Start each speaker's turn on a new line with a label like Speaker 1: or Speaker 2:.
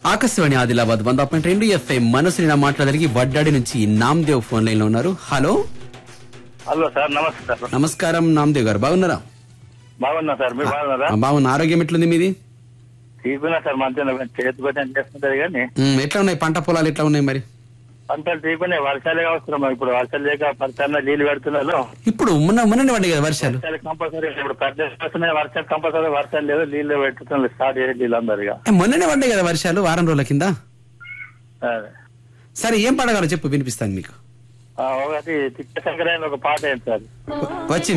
Speaker 1: ఆకాశవాణి ఆదిలాబాద్ వంద పాయింట్ రెండు ఎఫ్ఐ మనసు నిన్న మాట్లాడడానికి వడ్డాడి నుంచి నామ్దేవ్ ఫోన్ లైన్ లో ఉన్నారు హలో
Speaker 2: హలో సార్ నమస్తే సార్
Speaker 1: నమస్కారం నామ్దేవ్ గారు బాగున్నారా
Speaker 2: బాగున్నా సార్ మీరు బాగున్నారా
Speaker 1: ఆ, బాగున్నా ఆరోగ్యం ఎట్లుంది మీది
Speaker 2: తీసుకున్నా సార్ మంచిగా చేతి పని చేస్తుంటది కానీ
Speaker 1: ఉమ్, ఎట్లా ఉన్నాయి పంట పొలాలు ఎట్లా ఉన్నాయి మరి
Speaker 2: పంటలు తీసుకున్నాయి వర్షాలే అవసరం ఇప్పుడు వర్షాలు లేక పరిసర నీళ్లు పెడుతున్నారు
Speaker 1: ఇప్పుడు మొన్న మొన్న పడ్డాయి కదా వర్షాలు
Speaker 2: వర్షాలు కంపల్సరీ ఇప్పుడు పెద్ద వస్తున్నాయి వర్షాలు కంపల్సరీ వర్షాలు లేదు నీళ్లు పెట్టుతున్నారు స్టార్ట్ చేసి నీళ్ళు అందరు ఇక
Speaker 1: ఏ, మొన్ననే పడ్డాయి కదా వర్షాలు వారం రోజుల కింద
Speaker 2: అదే.
Speaker 1: సరే ఏం పడగాలో చెప్పు వినిపిస్తాను మీకు
Speaker 2: ఆ, ఒకటి తిక్క సంక్రాంతి ఒక పాట ఏంటి సార్
Speaker 1: వచ్చింది